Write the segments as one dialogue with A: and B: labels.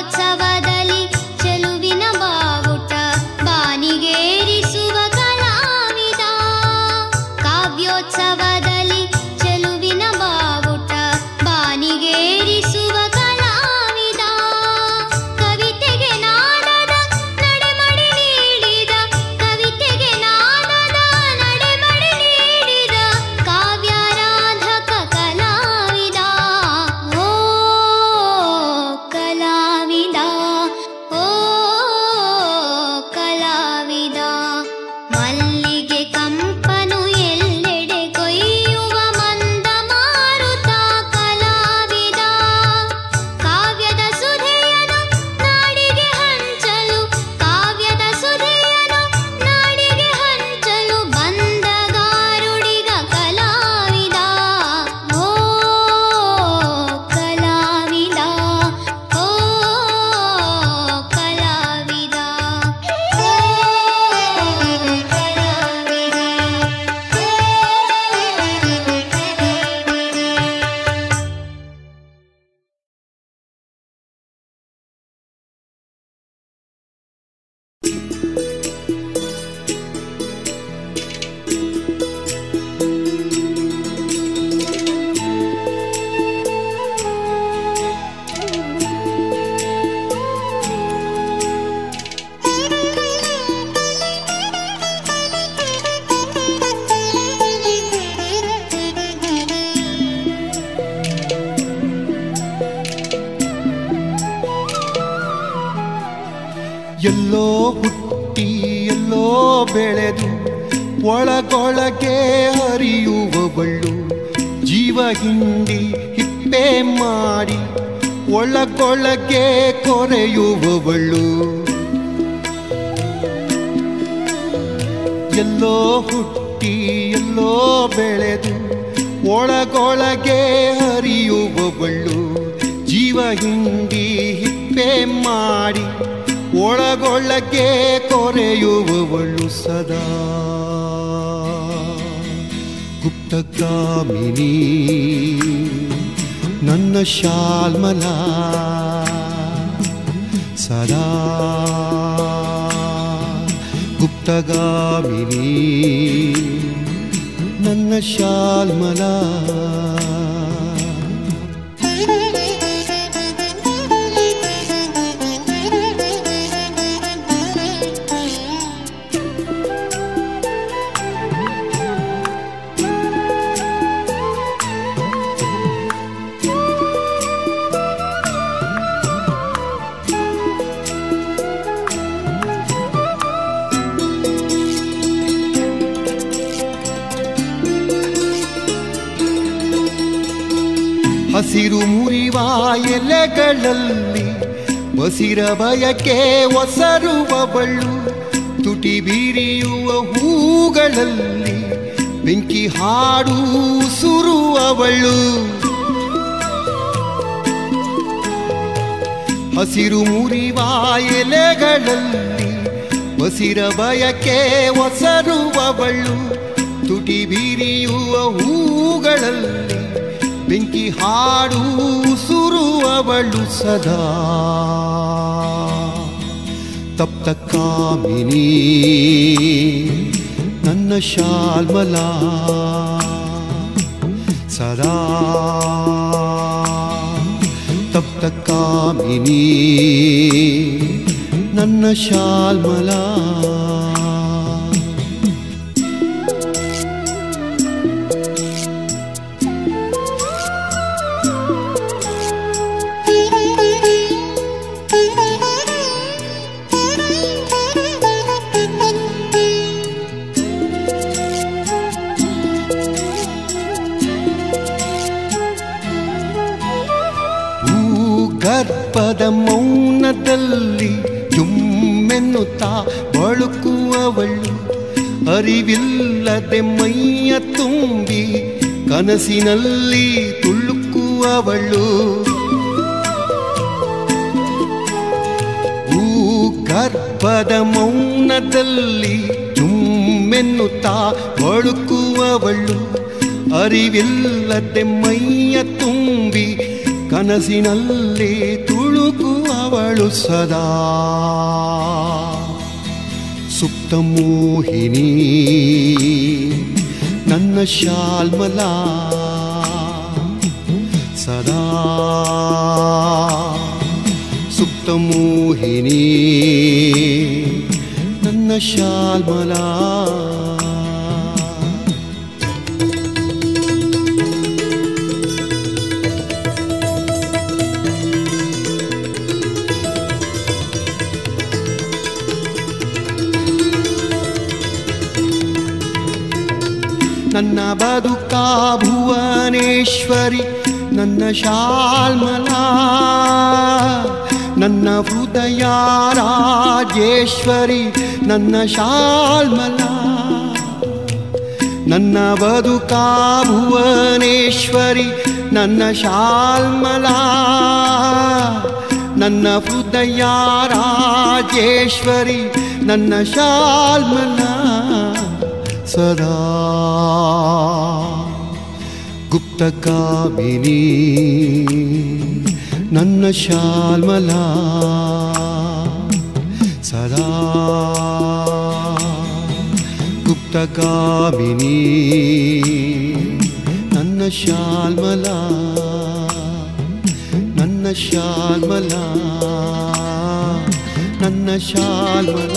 A: ಕಾವ್ಯೋತ್ಸವದಲ್ಲಿ ಚೆಲುವಿನ ಬಾವುಟ ಬಾನಿಗೇರಿಸುವ ಕಲಾವಿದ ಕಾವ್ಯೋತ್ಸವದಲ್ಲಿ ಚೆಲುವಿನ ಬಾವುಟ ಬಾನಿಗೇರಿಸುವ ಕಲಾವಿದ ಕವಿತೆಗೆ ನಾದದ ನಡೆಮಡಿ ನೀಡಿದ ಕವಿತೆಗೆ ನಾದದ ನಡೆಮಡಿ ನೀಡಿದ ಕಾವ್ಯಾರಾಧಕ ಕಲಾವಿದ ಓ ಕಲಾವಿದ ಓ ಕಲಾವಿದ ಮಲ್ಲಿಗೆ ಕಂಪನು ಎಲ್ಲೆಡೆ ಕೊಯ್ಯುವ ಮಂದ ಮಾರುತ ಕಲಾವಿದ ಕಾವ್ಯದ ಸುಧೆಯನು ನಾಡಿಗೆ ಹಂಚಲು ಕಾವ್ಯದ ಸುಧೆಯನು ನಾಡಿಗೆ ಹಂಚಲು ಬಂದ ಗಾರುಡಿಗ ಕಲಾವಿದ ಓ ಕಲಾವಿದ ಓ ಕಲಾವಿದ ಓ ಕಲಾವಿದ
B: ಎಲ್ಲೋ ಹುಟ್ಟಿ ಎಲ್ಲೋ ಬೆಳೆದು ಒಳಗೊಳಗೆ ಹರಿಯುವವಳು ಜೀವ ಹಿಂಡಿ ಹಿಪ್ಪೆ ಮಾಡಿ ಒಳಗೊಳಗೆ ಕೊರೆಯುವವಳು ಎಲ್ಲೋ ಹುಟ್ಟಿ ಎಲ್ಲೋ ಬೆಳೆದು ಒಳಗೊಳಗೆ ಹರಿಯುವವಳು ಜೀವ ಹಿಂಡಿ ಹಿಪ್ಪೆ ಮಾಡಿ ಒಳಗೊಳಗೆ ಕೊರೆಯುವವಳು ಸದಾ ಗುಪ್ತಗಾಮಿನಿ ನನ್ನ ಶಾಲ್ಮಲ ಸದಾ ಗುಪ್ತಗಾಮಿನಿ ನನ್ನ ಶಾಲ್ಮಲ ಹಸಿರು ಮುರಿವ ಎಲೆಗಳಲ್ಲಿ ಬಸಿರ ಬಯಕೆ ಒಸರುವವಳು ತುಟಿ ಬೀರಿಯುವ ಹೂಗಳಲ್ಲಿ ಬೆಂಕಿ ಹಾಡು ಸುರುವವಳು ಹಸಿರು ಮುರಿವ ಎಲೆಗಳಲ್ಲಿ ಬಸಿರ ಬಯಕೆ ಒಸರುವವಳು ತುಟಿ ಬೀರಿಯುವ ಹೂಗಳಲ್ಲಿ ಬೆಂಕಿ ಹಾಡು ಸುರುವವಳು ಸದಾ ತಪ್ತ ಕಾಮಿನಿ ನನ್ನ ಶಾಲ್ಮಲ ಸದಾ ತಪ್ತ ಕಾಮಿನಿ ನನ್ನ ಶಾಲ್ಮಲ ಭೂಗರ್ಭದ ಮೌನದಲ್ಲಿ ಜುಮ್ಮೆನ್ನುತ್ತಾ ಬಳುಕುವವಳು ಅರಿವಿಲ್ಲದೆ ಮೈಯ ತುಂಬಿ ಕನಸಿನಲ್ಲಿ ತುಳುಕುವವಳು ಭೂಗರ್ಭದ ಮೌನದಲ್ಲಿ ಜುಮ್ಮೆನ್ನುತ್ತಾ ಬಳುಕುವವಳು ಅರಿವಿಲ್ಲದೆ ಮೈಯ ತುಂಬಿ ಕನಸಿನಲ್ಲಿ ತುಳುಕುವವಳು ಬಳುಕುವವಳು ಸದಾ ಸುಪ್ತ ಮೋಹಿನಿ ನನ್ನ ಶಾಲ್ಮಲ ಸದಾ ಸುಪ್ತ ಮೋಹಿನಿ ನನ್ನ ಶಾಲ್ಮಲ ನನ್ನ ಬದುಕ ಭುವನೇಶ್ವರಿ ನನ್ನ ಶಾಲ್ಮಲ ನನ್ನ ಹೃದಯ ರಾಜೇಶ್ವರಿ ನನ್ನ ಶಾಲ್ಮಲ ನನ್ನ ಬದುಕ ಭುವನೇಶ್ವರಿ ನನ್ನ ಶಾಲ್ಮಲ ನನ್ನ ಹೃದಯ ರಾಜೇಶ್ವರಿ ನನ್ನ ಶಾಲ್ಮಲ ಸದಾ ಗುಪ್ತಕಾಮಿನಿ ನನ್ನ ಶಾಲ್ಮಲ ಸದಾ ಗುಪ್ತಕಾಮಿನಿ ನನ್ನ ಶಾಲ್ಮಲ ನನ್ನ ಶಾಲ್ಮಲ ನನ್ನ ಶಾಲ್ಮಲ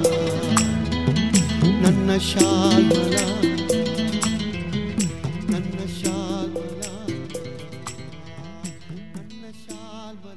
B: ನನ್ನ ಶಾಲ್ಮಲ ನನ್ನ ಶಾಲ್ಮಲ ನನ್ನ ಶಾಲ್ಮಲ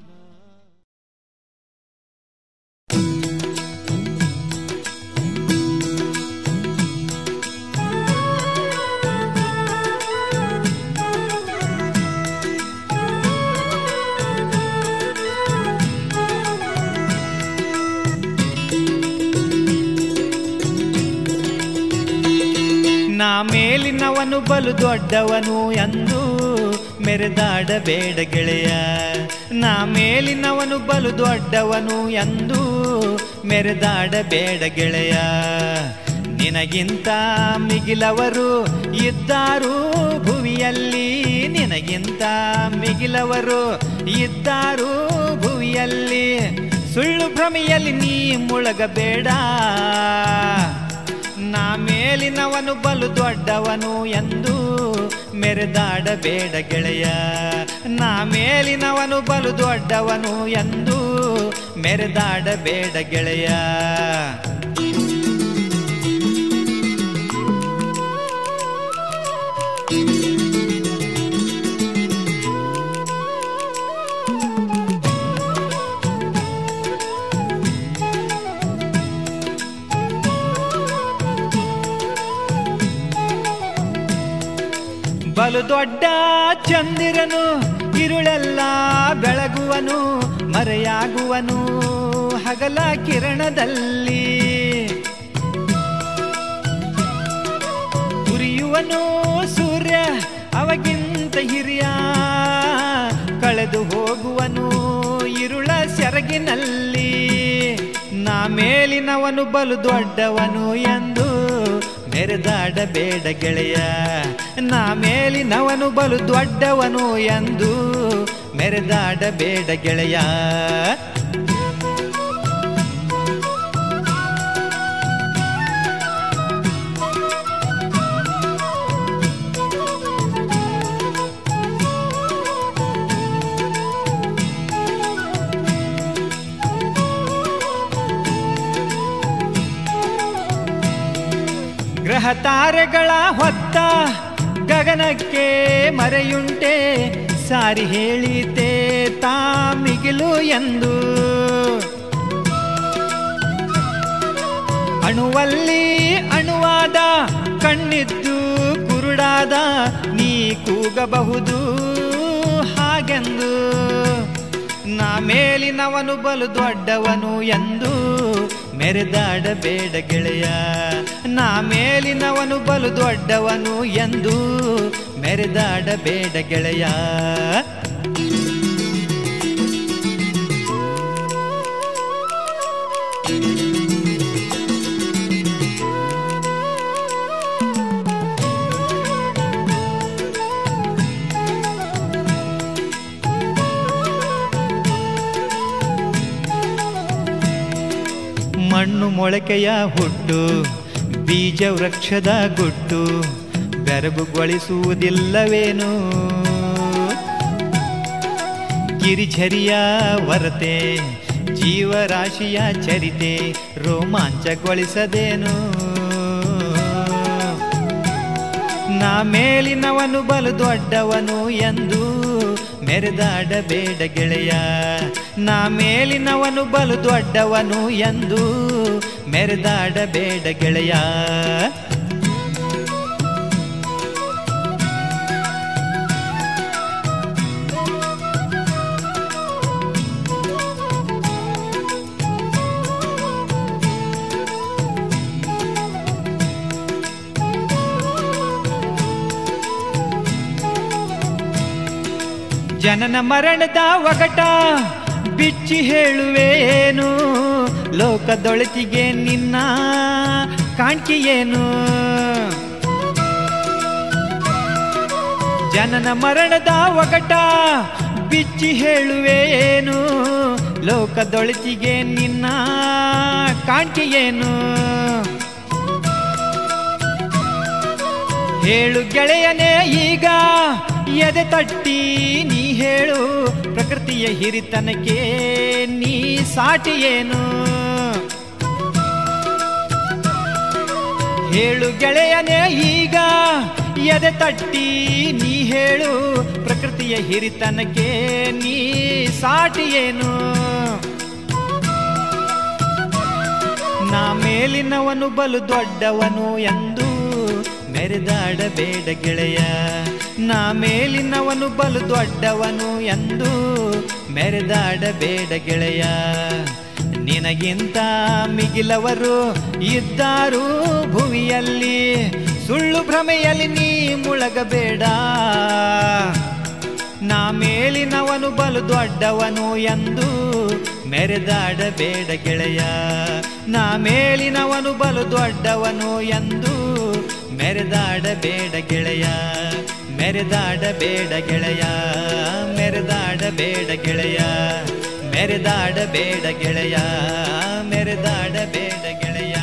C: ನಾ ಮೇಲಿನವನು ಬಲು ದೊಡ್ಡವನು ಎಂದು ಮೆರೆದಾಡಬೇಡ ಗೆಳೆಯ ನಾ ಮೇಲಿನವನು ಬಲು ದೊಡ್ಡವನು ಎಂದು ಮೆರೆದಾಡಬೇಡ ಗೆಳೆಯ ನಿನಗಿಂತ ಮಿಗಿಲವರು ಇದ್ದಾರು ಭುವಿಯಲ್ಲಿ ನಿನಗಿಂತ ಮಿಗಿಲವರು ಇದ್ದಾರು ಭುವಿಯಲ್ಲಿ ಸುಳ್ಳು ಭ್ರಮೆಯಲ್ಲಿ ನೀ ಮುಳಗಬೇಡ ನಾ ಮೇಲಿನವನು ಬಲು ದೊಡ್ಡವನು ಎಂದು ಮೆರೆದಾಡಬೇಡ ಗೆಳೆಯ ನಾ ಮೇಲಿನವನು ಬಲು ದೊಡ್ಡವನು ಎಂದು ಮೆರೆದಾಡಬೇಡ ಗೆಳೆಯ ಬಲು ದೊಡ್ಡ ಚಂದಿರನು ಇರುಳೆಲ್ಲ ಬೆಳಗುವನು ಮರೆಯಾಗುವನು ಹಗಲ ಕಿರಣದಲ್ಲಿ ಉರಿಯುವನು ಸೂರ್ಯ ಅವಗಿಂತ ಹಿರಿಯ ಕಳೆದು ಹೋಗುವನು ಇರುಳ ಸೆರಗಿನಲ್ಲಿ ನಾ ಮೇಲಿನವನು ಬಲು ದೊಡ್ಡವನು ಎಂದು ಮೆರೆದಾಡಬೇಡ ಗೆಳೆಯ ನಾ ಮೇಲಿನವನು ಬಲು ದೊಡ್ಡವನು ಎಂದು ಮೆರೆದಾಡಬೇಡ ಗೆಳೆಯ ಗ್ರಹ ತಾರೆಗಳ ಹೊತ್ತ ಗಗನಕ್ಕೆ ಮರೆಯುಂಟೆ ಸಾರಿ ಹೇಳಿತೆ ತಾ ಮಿಗಿಲು ಎಂದು ಅಣುವಲ್ಲಿ ಅಣುವಾದ ಕಣ್ಣಿದ್ದು ಕುರುಡಾದ ನೀ ಕೂಗಬಹುದು ಹಾಗೆಂದು ನಾ ಮೇಲಿನವನು ಬಲು ದೊಡ್ಡವನು ಎಂದು ಮೆರೆದಾಡಬೇಡ ಗೆಳೆಯ ನಾ ಮೇಲಿನವನು ಬಲು ದೊಡ್ಡವನು ಎಂದು ಮೆರೆದಾಡಬೇಡ ಗೆಳೆಯ ಮಣ್ಣು ಮೊಳಕೆಯ ಹುಟ್ಟು ಬೀಜ ವೃಕ್ಷದ ಗುಟ್ಟು ಬೆರಗುಗೊಳಿಸುವುದಿಲ್ಲವೇನು ಗಿರಿಝರಿಯ ವರತೆ ಜೀವರಾಶಿಯ ಚರಿತೆ ರೋಮಾಂಚಗೊಳಿಸದೇನು ನಾ ಮೇಲಿನವನು ಬಲು ದೊಡ್ಡವನು ಎಂದು ಮೆರೆದಾಡಬೇಡ ಗೆಳೆಯ ನಾ ಮೇಲಿನವನು ಬಲು ದೊಡ್ಡವನು ಎಂದು ಮೆರೆದಾಡಬೇಡ ಗೆಳೆಯ ಜನನ ಮರಣದ ಒಗಟ ಬಿಚ್ಚಿ ಹೇಳುವೇನು ಲೋಕದೊಳತಿಗೆ ನಿನ್ನ ಕಾಣ್ಕೆಯೇನು ಜನನ ಮರಣದ ಒಗಟ ಬಿಚ್ಚಿ ಹೇಳುವೇನು ಲೋಕದೊಳತಿಗೆ ನಿನ್ನ ಕಾಣ್ಕೆಯೇನು ಹೇಳು ಗೆಳೆಯನೇ ಈಗ ಎದೆ ತಟ್ಟಿ ನೀ ಹೇಳು ಪ್ರಕೃತಿಯ ಹಿರಿತನಕ್ಕೆ ನೀ ಸಾಟಿ ಏನು ಹೇಳು ಗೆಳೆಯನೇ ಈಗ ಎದೆ ತಟ್ಟಿ ನೀ ಹೇಳು ಪ್ರಕೃತಿಯ ಹಿರಿತನಕ್ಕೆ ನೀ ಸಾಟಿ ಏನು ನಾ ಮೇಲಿನವನು ಬಲು ದೊಡ್ಡವನು ಎಂದು ಮೆರೆದಾಡಬೇಡ ಗೆಳೆಯ ನಾ ಮೇಲಿನವನು ಬಲು ದೊಡ್ಡವನು ಎಂದು ಮೆರೆದಾಡಬೇಡ ಗೆಳೆಯ ನಿನಗಿಂತ ಮಿಗಿಲವರು ಇದ್ದಾರು ಭುವಿಯಲ್ಲಿ ಸುಳ್ಳು ಭ್ರಮೆಯಲ್ಲಿ ನೀ ಮುಳಗಬೇಡ ನಾ ಮೇಲಿನವನು ಬಲು ದೊಡ್ಡವನು ಎಂದು ಮೆರೆದಾಡಬೇಡ ಗೆಳೆಯ ನಾ ಮೇಲಿನವನು ಬಲು ದೊಡ್ಡವನು ಎಂದು ಮೆರೆದಾಡಬೇಡ ಗೆಳೆಯ ಮೆರೆದಾಡಬೇಡ ಗೆಳೆಯ ಮೆರೆದಾಡಬೇಡ ಗೆಳೆಯ ಮೆರೆದಾಡಬೇಡ ಗೆಳೆಯ ಮೆರೆದಾಡಬೇಡ ಗೆಳೆಯ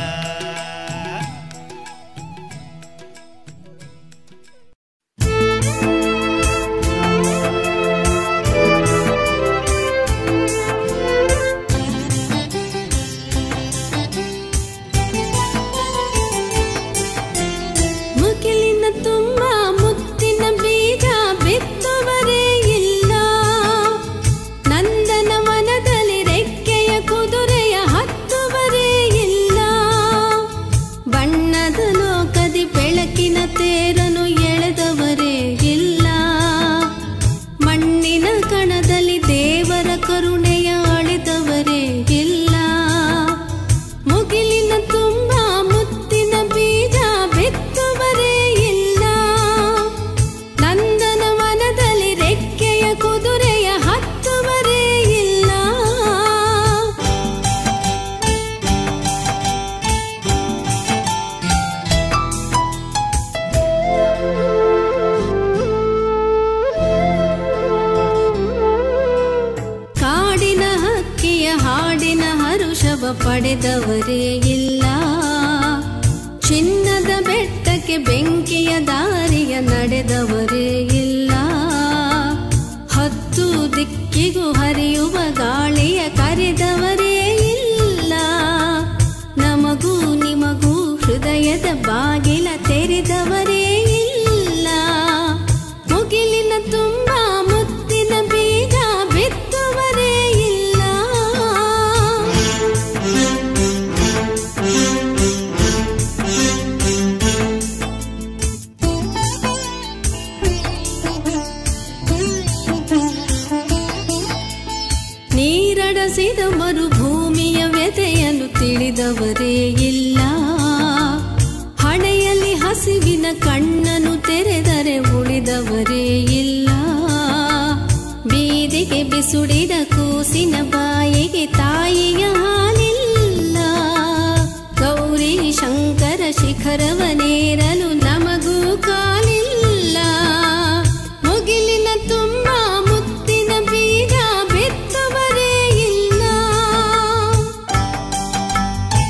D: ಮುಗಿಲಿನ ತುಂಬ ಮುತ್ತಿನ ಬೀಜ ಬಿತ್ತುವರೇ ಇಲ್ಲ ನಂದನವನದಲ್ಲಿ ರೆಕ್ಕೆಯ ಕುದುರೆಯ ಹತ್ತುವರೇ ಇಲ್ಲ ಬಣ್ಣದ ಲೋಕದಿ ಬೆಳಕಿನ ತೇರನು ಎಳೆದವರೇ ಇಲ್ಲ ಮಣ್ಣಿನ ಕಣದಲ್ಲಿ ದೇವರ ಕರುಣೆಯ ಅಳಿದವರೇ ಇಲ್ಲ ಮುಗಿಲಿನ ತುಂಬ ಮುತ್ತಿನ ಬೀಜ ಬಿತ್ತುವರೇ ಇಲ್ಲ ನಂದನವನದಲ್ಲಿ ರೆಕ್ಕೆಯ ಕುದುರೆಯ ಹತ್ತುವರೇ ಇಲ್ಲ ಕಾಡಿನ ಹಕ್ಕಿಯ ಹಾಡಿನ ಹರುಷವ ಪಡೆದವರೇ ಇಲ್ಲ ಚಿನ್ನದ ಬೆಟ್ಟಕ್ಕೆ ಬೆಂಕಿಯ ದಾರಿಯ ನಡೆದವರೇ ಇಲ್ಲ ಹತ್ತು ದಿಕ್ಕಿಗೂ ಹರಿಯುವ ಗಾಳಿಯ ಕರೆದವರೇ ಇಲ್ಲ ನಮಗೂ ನಿಮಗೂ ಹೃದಯದ ಬಾಗಿಲ ತೆರೆದವರೇ ಇಲ್ಲ ಮುಗಿಲಿನ ತುಂಬ ಮುತ್ತಿನ ಬೀಜ ಬಿತ್ತುವರೇ ಇಲ್ಲ ನೀರಡಸಿದ ಮರುಭೂಮಿಯ ವ್ಯಥೆಯನ್ನು ತಿಳಿದವರೇ ಇಲ್ಲ ಹಣೆಯಲ್ಲಿ ಹಸಿವಿನ ಕಣ್ಣನ್ನು ತೆರೆದರೆ ಉಳಿದವರೇ ಇಲ್ಲ ಬೀದಿಗೆ ಬಿಸುಡಿದ ಕೂಸಿನ ಬಾಯಿಗೆ ತಾಯಿಯ ಹಾಲಿಲ್ಲ ಗೌರಿ ಶಂಕರ ಶಿಖರವನೇರಲು ನಮಗೂ ಕಾಲಿಲ್ಲ ಮುಗಿಲಿನ ತುಂಬ ಮುತ್ತಿನ ಬೀಜ ಬಿತ್ತುವರೇ ಇಲ್ಲ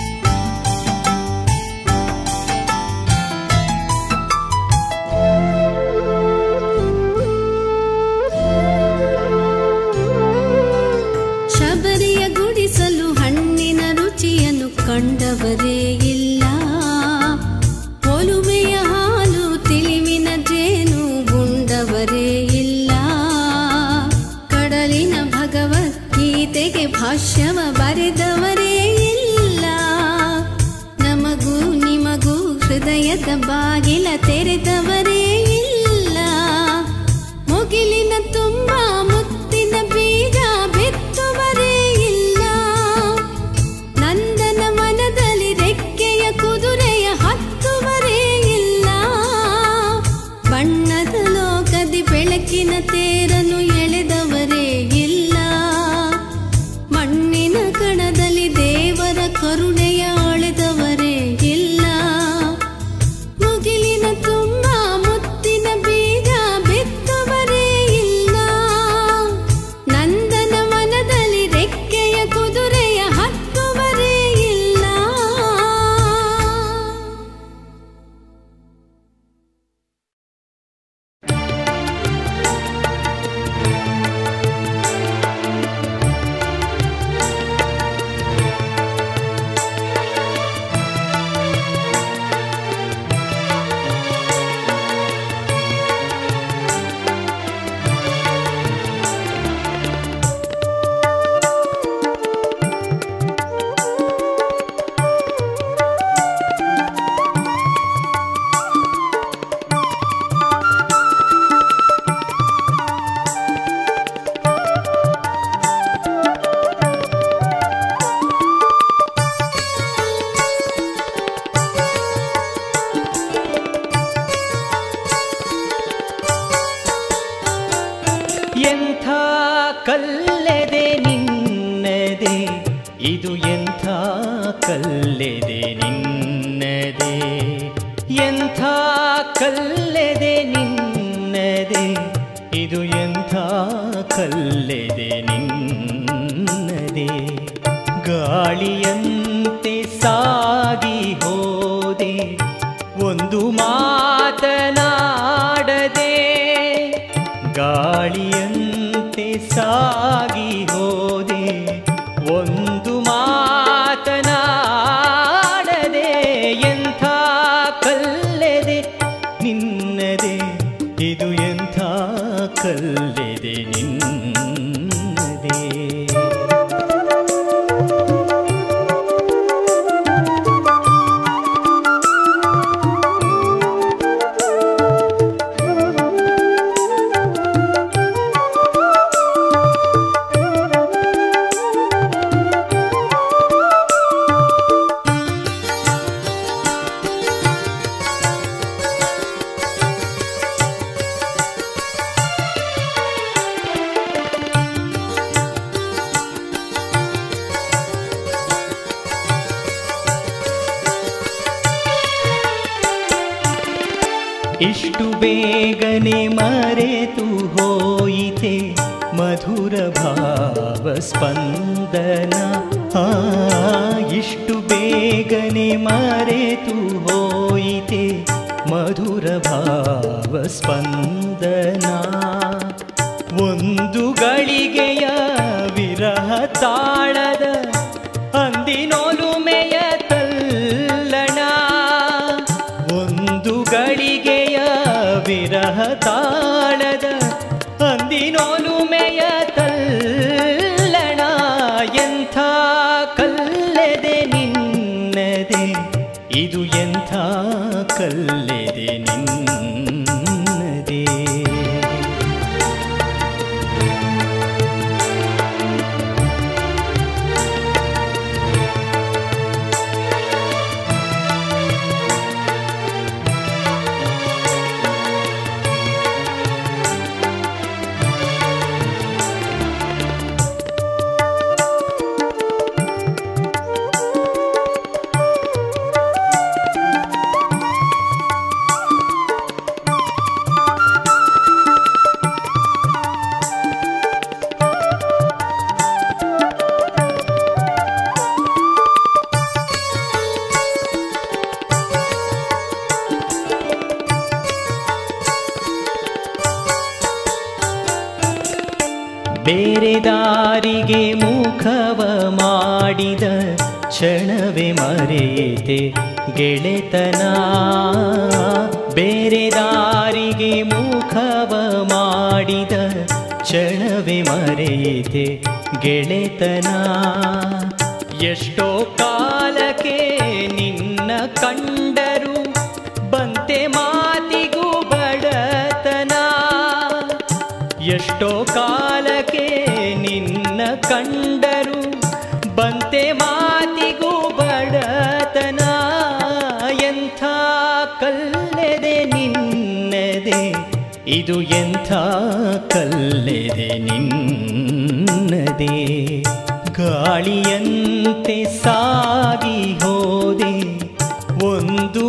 D: ಗೀತೆಗೆ ಭಾಷ್ಯವ ಬರೆದವರೇ ಇಲ್ಲ ನಮಗೂ ನಿಮಗೂ ಹೃದಯದ ಬಾಗಿಲ ತೆರೆದವರೇ ಇಲ್ಲ ಮುಗಿಲಿನ ತುಂಬ ಮುತ್ತಿನ ಬೀಜ ಬಿತ್ತುವರೇ ಇಲ್ಲ ನಂದನ ವನದಲ್ಲಿ ರೆಕ್ಕೆಯ ಕುದುರೆಯ ಹತ್ತುವರೇ ಇಲ್ಲ ಬಣ್ಣದ ಲೋಕದಿ ಬೆಳಕಿನ ತೇರನ್ನು ಎಳೆದವರೇ ಇಲ್ಲ ಮಣ್ಣಿನ ಕಣದಲ್ಲಿ ದೇವರ ಕರುಣೆಯ ಅಳೆದವರೇ ಇಲ್ಲ ಮುಗಿಲಿನ ತುಂಬ ಮುತ್ತಿನ ಬೀಜ ಬಿತ್ತುವರೇ ಇಲ್ಲ ನಂದನ ವನದಲ್ಲಿ ರೆಕ್ಕೆಯ ಕುದುರೆಯ ಹತ್ತುವರೇ ಇಲ್ಲ
C: ಎಂಥ ಕಲ್ಲೆದೆ ನಿನ್ನದೆ ಇದು ಎಂಥ ಕಲ್ಲೆದೆ ನಿನ್ನದೆ ಎಂಥ ಕಲ್ಲೆದೆ ನಿನ್ನದೆ ಇದು ಎಂಥ ಕಲ್ಲೆದೆ ನಿನ್ನದೆ ಗಾಳಿಯಂತೆ ಸಾಗಿ ಹೋದೆ ಒಂದು ಮಾತನಾಡದೆ ಗಾಳಿಯಂತೆ ಸಾಗಿ ಹೋದೆ ಒಂದು ಮಾತನಾಡದೆ ಎಂಥ ಕಲ್ಲೆದೆ ನಿನ್ನದೆ ಇದು ಎಂಥ ಕಲ್ಲೆದೆ ನಿನ್ನದೆ ಇಷ್ಟು ಬೇಗನೆ ಮರೆತು ಹೋಯಿತೆ ಮಧುರ ಭಾವ ಸ್ಪಂದನ ಆ ಇಷ್ಟು ಬೇಗನೆ ಮರೆತು ಹೋಯಿತೆ ಮಧುರ ಭಾವ ಸ್ಪಂದನ ಒಂದು ಗಳಿಗೆಯ ವಿರಹ ತಾಳದ ಅಂದಿನೊಲುಮೆಯ ತಲ್ಲಣ ಒಂದು ಗಳಿಗೆಯ ವಿರಹ ತಾಳದ ಅಂದಿನೊಲುಮೆಯ ತಲ್ಲಣ ಎಂಥ ಕಲ್ಲೆದೆ ನಿನ್ನದೆ ಇದು ಎಂಥ ಕಲ್ಲೆದೆ ನಿನ್ನದೆ ಬೇರೆ ದಾರಿಗೆ ಮುಖವ ಮಾಡಿದ ಕ್ಷಣವೇ ಮರೆಯಿತೆ ಗೆಳೆತನ ಬೇರೆ ದಾರಿಗೆ ಮುಖವ ಮಾಡಿದ ಕ್ಷಣವೇ ಮರೆಯಿತೆ ಗೆಳೆತನ ಎಷ್ಟೋ ಕಾಲಕ್ಕೆ ನಿನ್ನ ಕಂಡರು ಬಂತೆ ಮಾತಿಗೂ ಬಡತನ ಎಷ್ಟೋ ಕಾಲಕ್ಕೆ ನಿನ್ನ ಕಂಡರು ಬಂತೆ ಮಾತಿಗೂ ಬಡತನ ಎಂಥ ಕಲ್ಲೆದೆ ನಿನ್ನದೆ ಇದು ಎಂಥ ಕಲ್ಲೆದೆ ನಿನ್ನದೆ ಗಾಳಿಯಂತೆ ಸಾಗಿ ಹೋದೆ ಒಂದು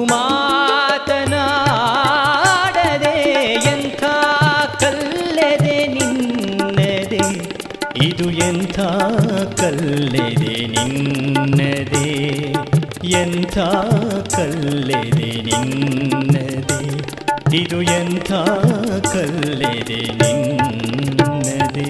C: ಮಾತನಾಡದೆ ಎಂಥ ಕಲ್ಲೆದೆ ನಿನ್ನದೆ ಇದು ಎಂಥ ಕಲ್ಲೆದೆ ನಿನ್ನದೆ ಎಂಥ ಕಲ್ಲೆದೆ ನಿನ್ನದೆ ಇದು ಎಂಥ ಕಲ್ಲೆದೆ ನಿನ್ನದೆ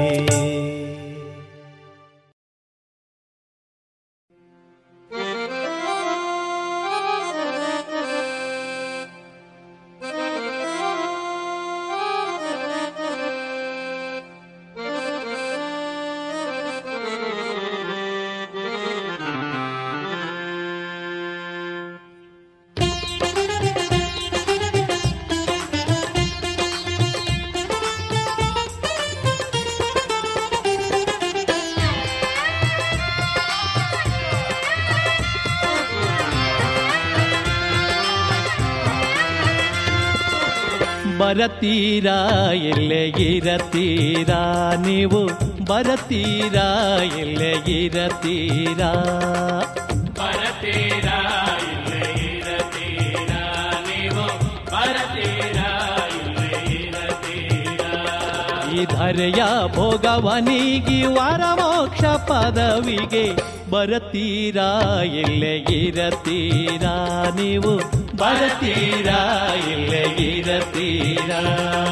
C: ಬರತೀರಾ ಎಲ್ಲೆ ಇರತೀರಾ ನೀವು ಬರತೀರಾ ಎಲ್ಲೆ ಇರತೀರಾ
E: ಬರತೀರಾ ಇಲ್ಲೇ ಇರತೀರಾ ನೀವು ಬರತೀರಾ ಇಲ್ಲೇ ಇರತೀರಾ
C: ಈ ಧರೆಯ ಭೋಗವನಿಗಿ ವರಮೋಕ್ಷ ಪದವಿಗೆ ಬರತೀರಾ ಎಲ್ಲೆ ಇರತೀರಾ ನೀವು ಬರತೀರಾ ಎಲ್ಲೆ ಇರತೀರಾ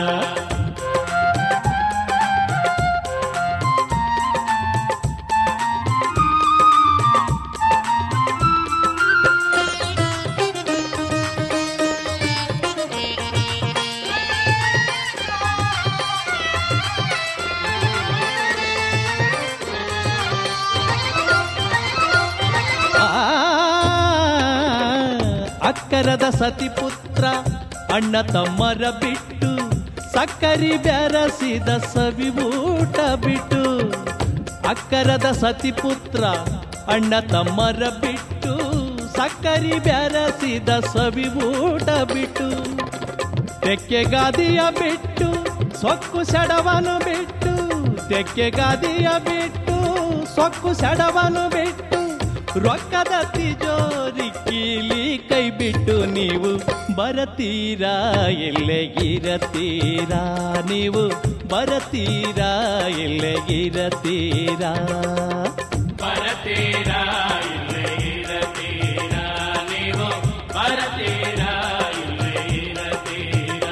C: ಆ, ಅಕ್ಕರದ ಸತಿಪುತ್ರ ಅಣ್ಣ ತಮ್ಮರ ಬಿಟ್ಟು ಸಕ್ಕರಿ ಬೆರಸಿದ ಸವಿಬೂಟ ಬಿಟ್ಟು ಅಕ್ಕರದ ಸತಿಪುತ್ರ ಅಣ್ಣ ತಮ್ಮರ ಬಿಟ್ಟು ಸಕ್ಕರಿ ಬೆರಸಿದ ಸವಿಬೂಟ ಬಿಟ್ಟು ತೆಕ್ಕೆಗಾದಿಯ ಬಿಟ್ಟು ಸೊಕ್ಕು ಸೆಡವನು ಬಿಟ್ಟು ತೆಕ್ಕೆಗಾದಿಯ ಬಿಟ್ಟು ಸೊಕ್ಕು ಸೆಡವನು ಬಿಟ್ಟು ರೊಕ್ಕದ ತಿಜೋರಿ ಕೀಲಿ ಕೈ ಬಿಟ್ಟು ನೀವು ಬರತೀರಾ ಎಲ್ಲೆಗಿರತೀರಾ ನೀವು ಬರತೀರಾ ಎಲ್ಲೆಗಿರತೀರಾ
E: ಬರತೀರಾ ಇಲ್ಲೇ ಇರತೀರಾ ನೀವು ಬರತೀರಾ ಇಲ್ಲೇ ಇರತೀರಾ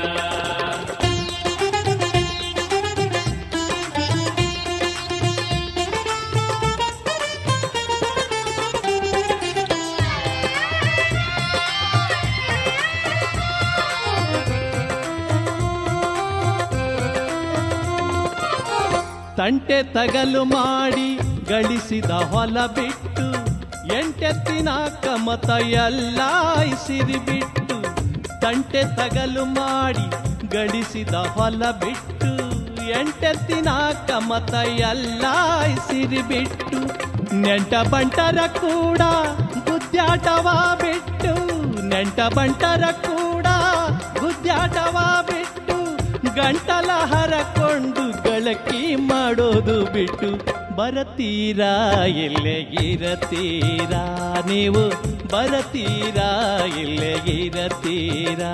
C: ತಂಟೆ ತಗಲು ಮಾಡಿ ಗಳಿಸಿದ ಹೊಲ ಬಿಟ್ಟು ಎಂಟೆತ್ತಿನ ಕಮತ ಎಲ್ಲ ಸಿರಿ ಬಿಟ್ಟು ತಂಟೆ ತಗಲು ಮಾಡಿ ಗಳಿಸಿದ ಹೊಲ ಬಿಟ್ಟು ಎಂಟೆತ್ತಿನ ಕಮತ ಎಲ್ಲ ಸಿರಿ ಬಿಟ್ಟು ನೆಂಟ ಬಂಟರ ಕೂಡ ಗುದ್ಯಾಟವ ಬಿಟ್ಟು ನೆಂಟ ಬಂಟರ ಕೂಡ ಗುದ್ಯಾಟವ ಬಿಟ್ಟು ಗಂಟಲ ಹರಕೊಂಡು ಗಳಕಿ ಮಾಡೋದು ಬಿಟ್ಟು ಬರತೀರಾ ಎಲ್ಲೆಗಿರತೀರಾ ನೀವು ಬರತೀರಾ ಎಲ್ಲೆಗಿರತೀರಾ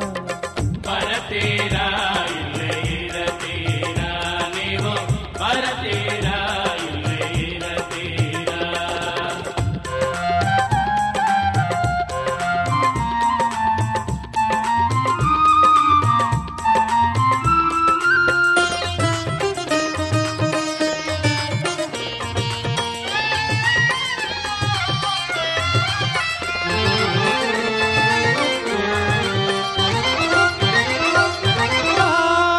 E: ಬರತೀರಾ ಇಲ್ಲೇ ಇರತೀರಾ ನೀವು ಬರತೀರಾ ಇಲ್ಲೇ ಇರತೀರಾ
C: ಆ,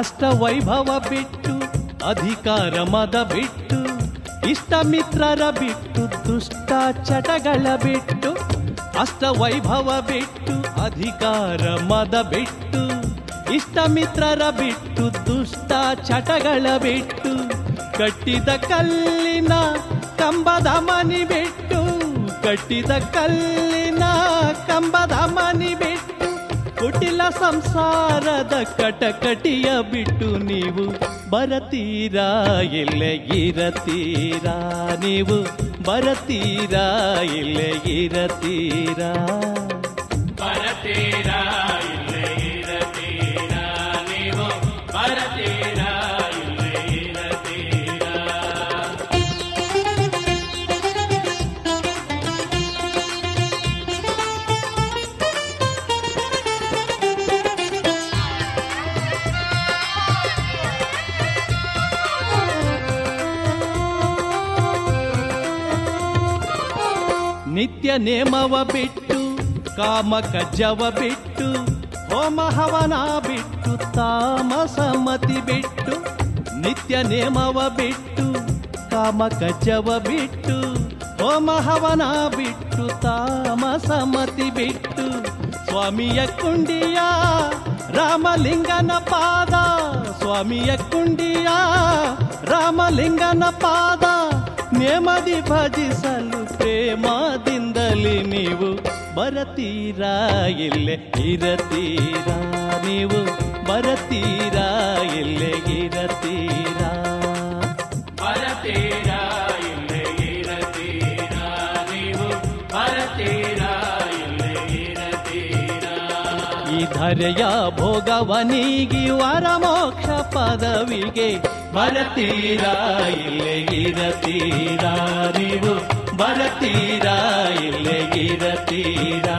C: ರಾಷ್ಟ್ರ ವೈಭವ ಬಿಟ್ಟು ಅಧಿಕಾರ ಮದ ಬಿಟ್ಟು ಇಷ್ಟ ಮಿತ್ರರ ಬಿಟ್ಟು ದುಷ್ಟ ಚಟಗಳ ಬಿಟ್ಟು ಅಷ್ಟ ವೈಭವ ಬಿಟ್ಟು ಅಧಿಕಾರ ಮದ ಬಿಟ್ಟು ಇಷ್ಟ ಮಿತ್ರರ ಬಿಟ್ಟು ದುಷ್ಟ ಚಟಗಳ ಬಿಟ್ಟು ಕಟ್ಟಿದ ಕಲ್ಲಿನ ಕಂಬದ ಮನಿ ಬಿಟ್ಟು ಕಟ್ಟಿದ ಕಲ್ಲಿನ ಕಂಬದ ಮನಿ ಬಿಟ್ಟು ಕುಟಿಲ ಸಂಸಾರದ ಕಟಕಟಿಯ ಬಿಟ್ಟು ನೀವು ಬರತೀರಾ ಇಲ್ಲೇ ಇರತೀರಾ ನೀವು ಬರತೀರಾ ಇಲ್ಲೇ ಇರತೀರಾ
E: ಬರತೀರಾ ಇಲ್ಲೇ ಇರತೀರಾ ನೀವು ಬರತೀರಾ ಇಲ್ಲೇ ಇರತೀರಾ
C: ನಿತ್ಯ ನೇಮವ ಬಿಟ್ಟು ಕಾಮ ಕಜ್ಜವ ಬಿಟ್ಟು ಹೋಮ ಹವನ ಬಿಟ್ಟು ತಾಮಸ ಮತಿ ಬಿಟ್ಟು ನಿತ್ಯ ನೇಮವ ಬಿಟ್ಟು ಕಾಮ ಕಜ್ಜವ ಬಿಟ್ಟು ಹೋಮ ಹವನ ಬಿಟ್ಟು ತಾಮಸ ಮತಿ ಬಿಟ್ಟು ಸ್ವಾಮಿಯ ಕುಂಡಿಯ ರಾಮಲಿಂಗನ ಪಾದ ಸ್ವಾಮಿಯ ಕುಂಡಿಯ ರಾಮಲಿಂಗನ ಪಾದ ನೇಮದಿ ಭಜಿಸಲು ಪ್ರೇಮದಿಂದಲೇ ನೀವು ಬರತೀರಾ ಇಲ್ಲೇ ಇರತೀರಾ ನೀವು ಬರತೀರಾ ಇಲ್ಲೇ ಇರತೀರಾ
E: ಬರತೀರಾ ಇಲ್ಲೇ ಇರತೀರಾ ನೀವು ಬರತೀರಾ ಇಲ್ಲೇ ಇರತೀರಾ
C: ಈ ಧರೆಯ ಭೋಗವನಿಗಿ ವರ ಮೋಕ್ಷ ಪದವಿಗೆ ಬರತೀರಾ ಇಲ್ಲೇ ಇರತೀರಾ ನೀವು ಬರತೀರಾ ಇಲ್ಲೇ ಇರತೀರಾ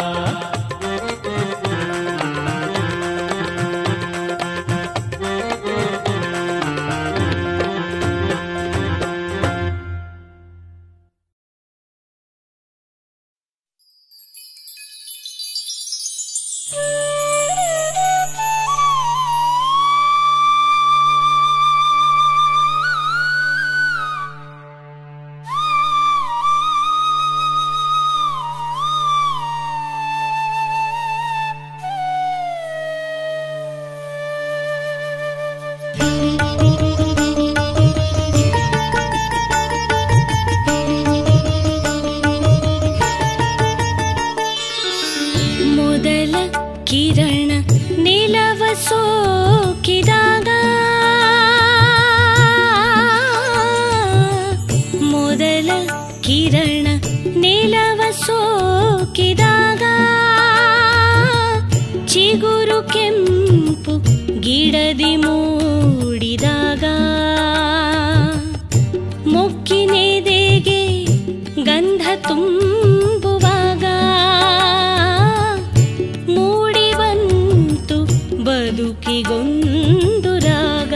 D: ಮೊದಲ ಕಿರಣ ನಿಲವ ಸೋಕಿದಾಗ ಮೊದಲ ಕಿರಣ ನಿಲವ ಸೋಕಿದಾಗ ಚಿಗುರು ಕೆಂಪು ಗಿಡದಿ ಮೂಡಿದಾಗ ಮುಕ್ಕಿನೆದೆಗೆ ಗಂಧ ತುಂಬುವಾಗ ಮೂಡಿ ಬಂತು ಬದುಕಿಗೊಂದು ರಾಗ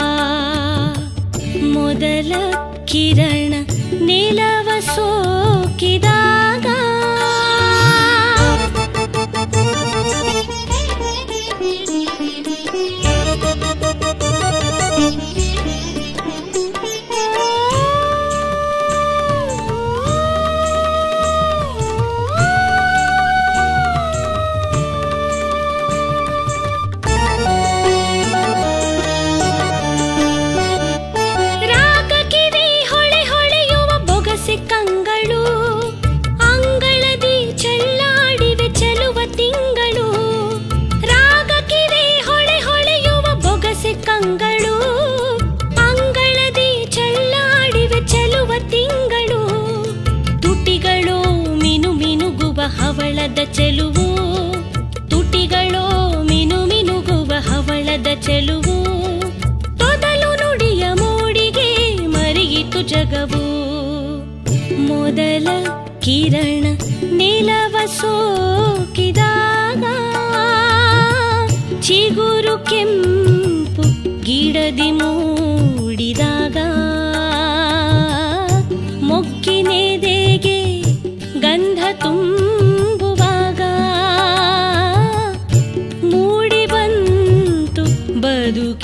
D: ಮೊದಲ ಕಿರಣ ನಿಲವ ಸೋಕಿದಾಗ ರಾಗ ಕಿವಿ ಹೊಳೆ ಹೊಳೆಯುವ ಬೊಗಸೆ ಕಂಗಳು ಅಂಗಳದಿ ಚೆಲ್ಲಾಡಿವೆ ಚೆಲುವ ತಿಂಗಳು ರಾಗ ಕಿವಿ ಹೊಳೆ ಹೊಳೆಯುವ ಬೊಗಸೆ ಕಂಗಳು ಅಂಗಳದಿ ಚೆಲ್ಲಾಡಿವೆ ಚೆಲುವ ತಿಂಗಳು ತುಟಿಗಳು ಮಿನು ಮಿನುಗುವ ಹವಳದ ಚೆಲುವು ತುಟಿಗಳು ಮಿನು ಮಿನುಗುವ ಹವಳದ ಚೆಲುವು ತೊದಲು ನುಡಿಯ ಮೂಡಿಗೆ ಮರಿಯಿತು ಜಗವು ಮೊದಲ ಕಿರಣ ನಿಲವ ಸೋಕಿದಾಗ ಚಿಗುರು ಕೆಂಪು ಗಿಡದಿ ಮೂಡಿದಾಗ ಮೊಕ್ಕಿನೆದೆಗೆ ಗಂಧ ತುಂಬುವಾಗ ಮೂಡಿ ಬಂತು ಬದುಕಿ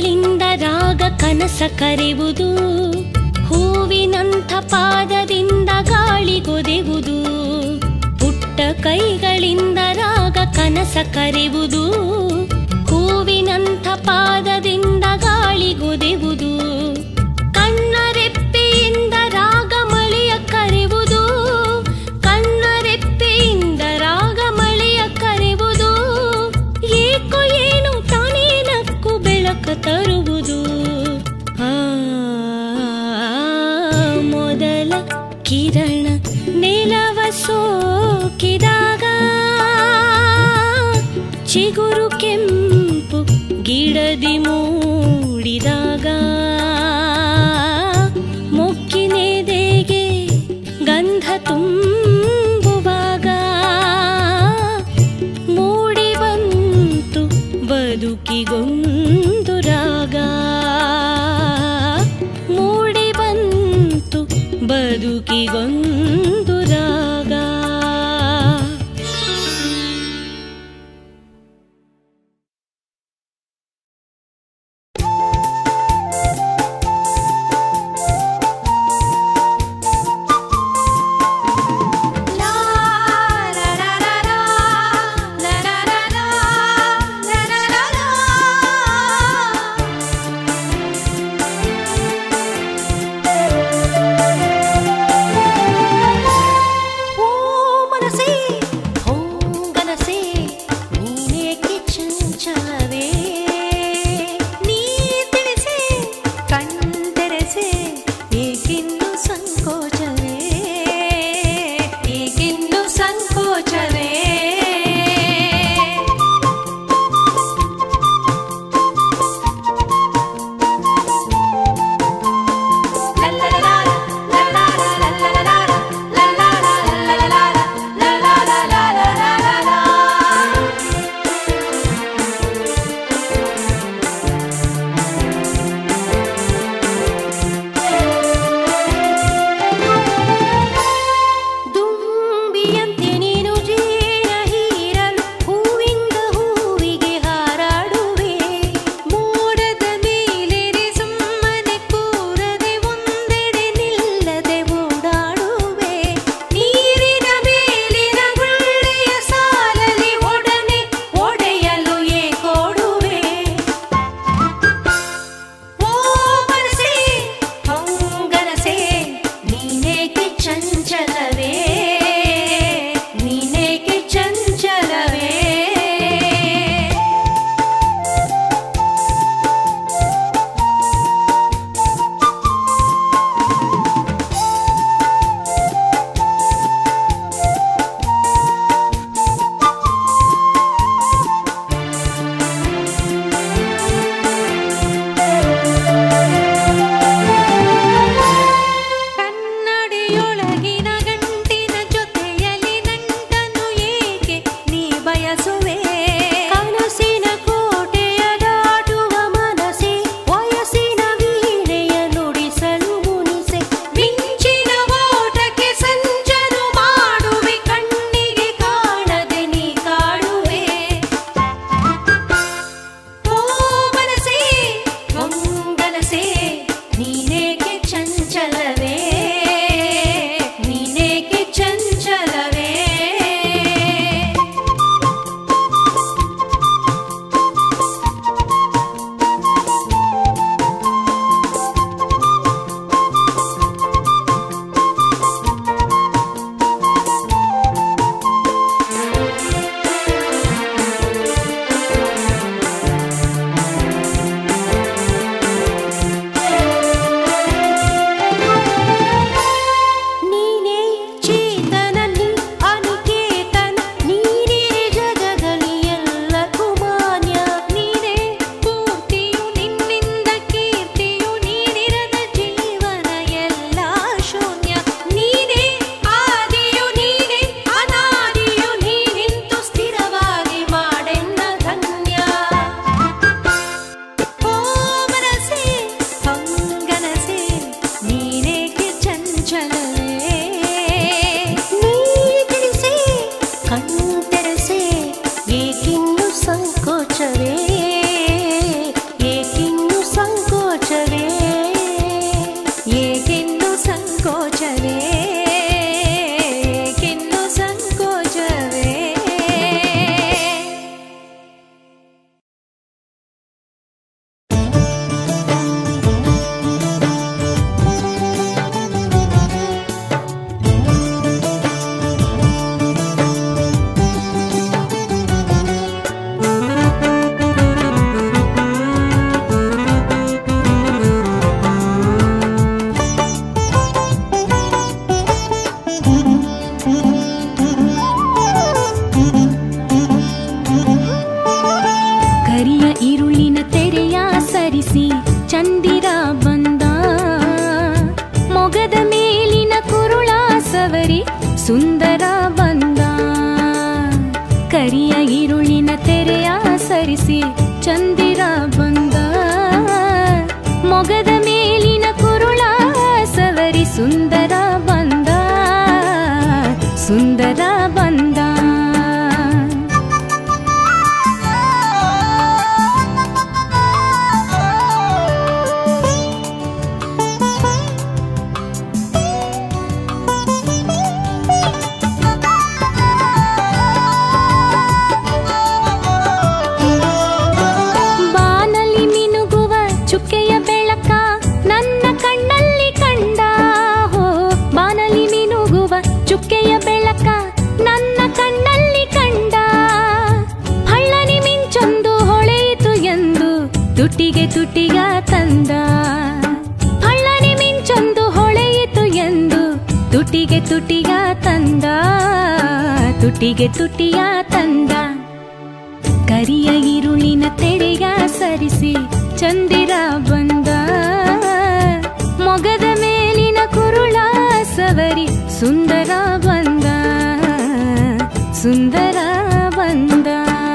D: ಕೈಗಳಿಂದ ರಾಗ ಕನಸ ಕರೆವುದು ಹೂವಿನಂಥ ಪಾದದಿಂದ ಗಾಳಿಗೊದೆವುದು ಪುಟ್ಟ ಕೈಗಳಿಂದ ರಾಗ ಕನಸ ಕರೆವುದು ಹೂವಿನಂಥ ಪಾದದಿಂದ ಗಾಳಿಗೊದೆವುದು ಕಣ್ಣರೆಪ್ಪೆಯಿಂದ ರಾಗ ಮಳೆಯ ಕರೆವುದು ಕಣ್ಣರೆಪ್ಪೆಯಿಂದ ರಾಗ ಮಳೆಯ ಕರೆವುದು ಏಕೋ ಏನು ತಾನೇ ನಕ್ಕು ಬೆಳಕ ತರುವುದು ಆ ಮೊದಲ ಕಿರಣ ನೆಲವ ಸೋಕಿದಾಗ ಚಿಗುರು ಕೆಂಪು ಗಿಡದಿ ಮೂಡಿದಾಗ ಮೊಕ್ಕಿನೆದೆಗೆ ಗಂಧ ತುಂಬುವಾಗ ಮೂಡಿ ಬಂತು ಬದುಕಿಗೊಂದು ರಾಗ ಮೂಡಿ ಬಂತು ಬದುಕಿಗೊಂದು ರಾಗ ಸಂಕೋಚವೇ ಏಕೆಂದು ಸಂಕೋಚವೇ ಏಕೆಂದು ಸಂಕೋಚವೇ ಕರಿಯ ಇರುಳಿನ ತೆರೆಯ ಸರಿಸಿ ಚಂದಿರ ಬಂದ ಮೊಗದ ಮೇಲಿನ ಕುರುಳ ಸವರಿ ಸುಂದರ ಬಂದ ಕರಿಯ ಇರುಳಿನ ತೆರೆಯ ಸರಿಸಿ ಚಂದಿರ ಬಂದ ಮೊಗದ ಮೇಲಿನ ಕುರುಳ ಸವರಿ ಸುಂದರ ಬಂದ ಸುಂದರ ಬಂದ ಬಾನಲಿ ಮಿನುಗುವ ಚುಕ್ಕೆಯ ಬೆಳಕ ನನ್ನ ಕಣ್ಣಲ್ಲಿ ಕಂಡ ಹೋ ಬಾನಲಿ ಮಿನುಗುವ ಚುಕ್ಕೆಯ ಬೆಳಕ ನನ್ನ ಕಣ್ಣಲ್ಲಿ ಕಂಡ ಹಳ್ಳನಿ ಮಿಂಚೊಂದು ಹೊಳೆಯಿತು ಎಂದು ತುಟಿಗೆ ತುಟಿಗ ತಂದ ಹಳ್ಳನಿ ಮಿಂಚೊಂದು ಹೊಳೆಯಿತು ಎಂದು ತುಟಿಗೆ ತುಟಿಗ ತಂದ ತುಟಿಗೆ ತುಟಿಯ ತಂದ ಕರಿಯ ಇರುಳಿನ ತೆರೆಯ ಸರಿಸಿ ಚಂದಿರ ಬಂದ ಮೊಗದ ಮೇಲಿನ ಕುರುಳ ಸವರಿ ಸುಂದರ ಬಂದ ಸುಂದರ ಬಂದ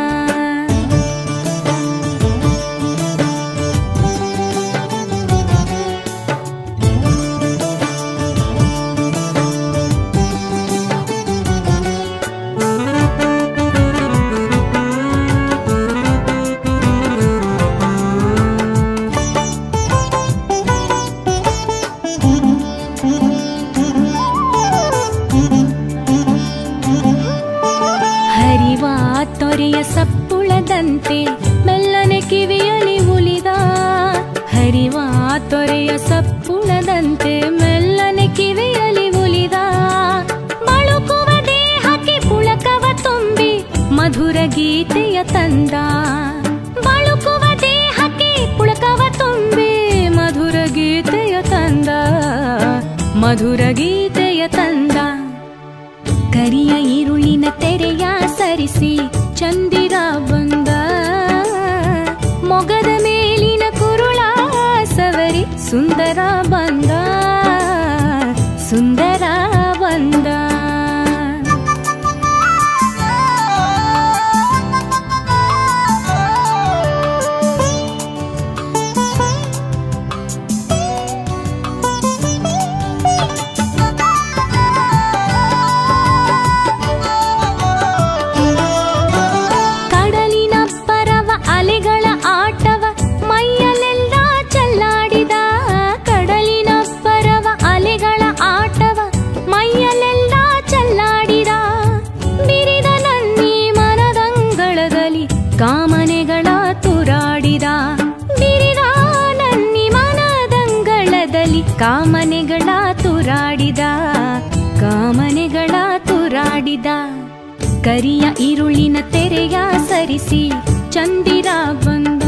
D: ಹರಿವ ತೊರೆಯ ಸಪ್ಪುಳದಂತೆ ಮೆಲ್ಲನೆ ಕಿವಿಯಲಿ ಉಲಿದ ಹರಿವ ತೊರೆಯ ಸಪ್ಪುಳದಂತೆ ಮೆಲ್ಲನೆ ಕಿವಿಯಲಿ ಉಲಿದ ಬಳುಕುವ ದೇಹಕ್ಕೆ ಪುಳಕವ ತುಂಬಿ ಮಧುರ ಗೀತೆಯ ತಂದ ಬಳುಕುವ ದೇಹಕ್ಕೆ ಪುಳಕವ ತುಂಬಿ ಮಧುರ ಗೀತೆಯ ತಂದ ಮಧುರ ಗೀತೆಯ ತಂದ ಕರಿಯ ಇರುಳಿನ ತೆರೆಯ ಸರಿಸಿ ಚಂದಿರ ಬಂದ ಮೊಗದ ಮೇಲಿನ ಕುರುಳ ಸವರಿ ಸುಂದರ ಬಂದ ಸುಂದರ ಬಂದ ಕಡಲಿನ ಪರವ ಅಲೆಗಳ ಆಟವ ಮೈಯಲೆಲ್ಲ ಚೆಲ್ಲಾಡಿದ ಕಡಲಿನ ಪರವ ಅಲೆಗಳ ಆಟವ ಮೈಯಲೆಲ್ಲ ಚೆಲ್ಲಾಡಿದ ಬಿರಿದ ನನ್ನಿ ಮನದಂಗಳದಲ್ಲಿ ಕಾಮನೆಗಳ ತುರಾಡಿದ ಬಿರಿದ ನನ್ನಿ ಮನದಂಗಳದಲ್ಲಿ ಕಾಮನೆಗಳ ತುರಾಡಿದ ಕಾಮನೆಗಳ ತುರಾಡಿದ ಕರಿಯ ಇರುಳಿನ ತೆರೆಯ ಸರಿಸಿ ಚಂದಿರ ಬಂದ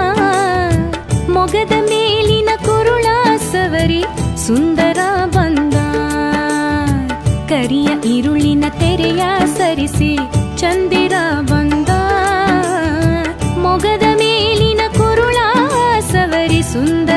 D: ಮೊಗದ ಮೇಲಿನ ಕುರುಳ ಸವರಿ ಸುಂದರ ಬಂದ ಕರಿಯ ಇರುಳಿನ ತೆರೆಯ ಸರಿಸಿ ಚಂದಿರ ಬಂದ ಮೊಗದ ಮೇಲಿನ ಕುರುಳ ಸವರಿ ಸುಂದರ